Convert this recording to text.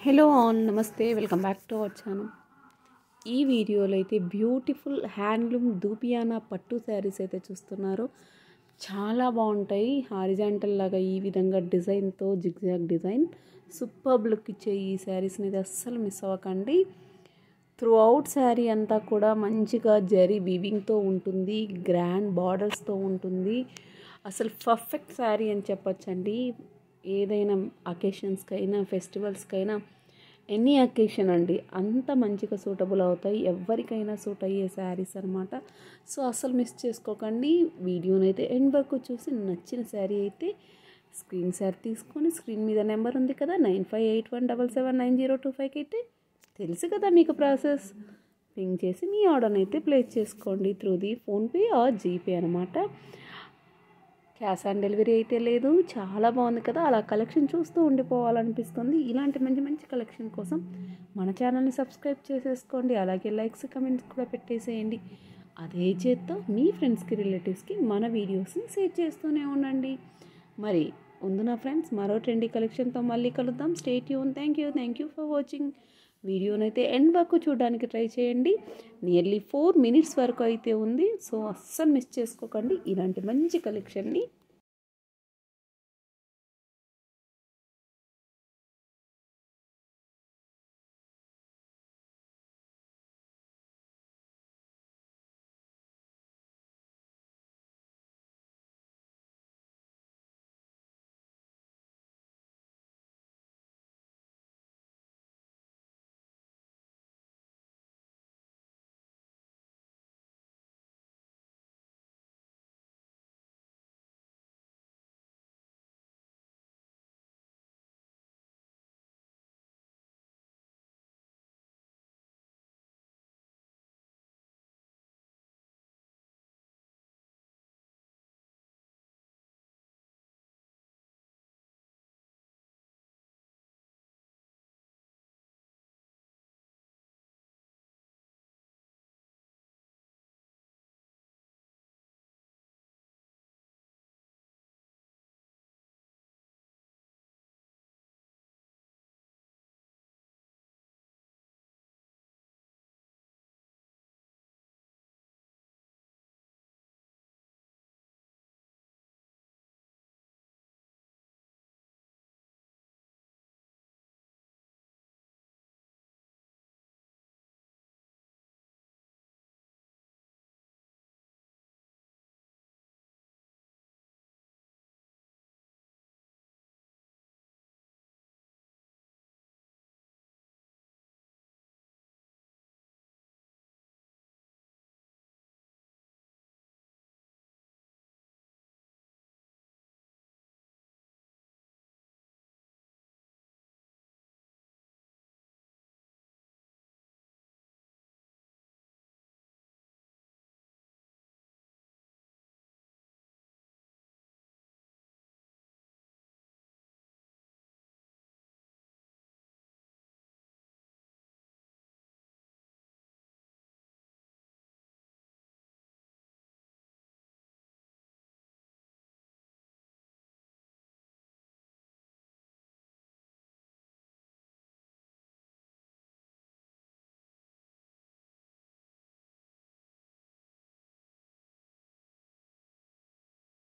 hello ఆన్ namaste welcome back to our channel ఈ వీడియోలో అయితే బ్యూటిఫుల్ హ్యాండ్లూమ్ దూపియానా పట్టు శారీస్ అయితే చూస్తున్నారు చాలా బాగుంటాయి హారిజాంటల్ లాగా ఈ విధంగా డిజైన్తో జిగ్జాగ్ డిజైన్ సూపర్ లుక్ ఇచ్చే ఈ శారీస్ని అయితే అస్సలు మిస్ అవ్వకండి త్రూ అవుట్ శారీ అంతా కూడా మంచిగా జరీ వీవింగ్తో ఉంటుంది గ్రాండ్ బార్డర్స్తో ఉంటుంది అసలు పర్ఫెక్ట్ శారీ అని చెప్పొచ్చండి ఏదైనా అకేషన్స్కైనా ఫెస్టివల్స్కైనా ఎనీ అకేషన్ అండి అంత మంచిగా సూటబుల్ అవుతాయి ఎవరికైనా సూట్ అయ్యే శారీస్ అనమాట సో అసలు మిస్ చేసుకోకండి వీడియోని అయితే ఎండ్ వరకు చూసి నచ్చిన శారీ అయితే స్క్రీన్ షాట్ తీసుకొని స్క్రీన్ మీద నెంబర్ ఉంది కదా nine five eight one double seven nine zero two ఫైవ్కి అయితే తెలుసు కదా మీకు ప్రాసెస్ పింక్ చేసి మీ ఆర్డర్ని అయితే ప్లేస్ చేసుకోండి through the PhonePe or GPay అనమాట క్యాష్ ఆన్ డెలివరీ అయితే లేదు చాలా బాగుంది కదా అలా కలెక్షన్ చూస్తూ ఉండిపోవాలనిపిస్తుంది ఇలాంటి మంచి మంచి కలెక్షన్ కోసం మన ఛానల్ని సబ్స్క్రైబ్ చేసేసుకోండి అలాగే లైక్స్ కమెంట్స్ కూడా పెట్టేసేయండి అదే చేత్తో మీ ఫ్రెండ్స్కి రిలేటివ్స్కి మన వీడియోస్ని షేర్ చేస్తూనే ఉండండి మరి ఉంది నా ఫ్రెండ్స్ మరో ట్రెండీ కలెక్షన్తో మళ్ళీ కలుద్దాం stay tuned thank you thank you for watching వీడియోనైతే ఎండ్ వరకు చూడడానికి ట్రై చేయండి నియర్లీ ఫోర్ మినిట్స్ వరకు అయితే ఉంది సో అస్సలు మిస్ చేసుకోకండి ఇలాంటి మంచి కలెక్షన్ని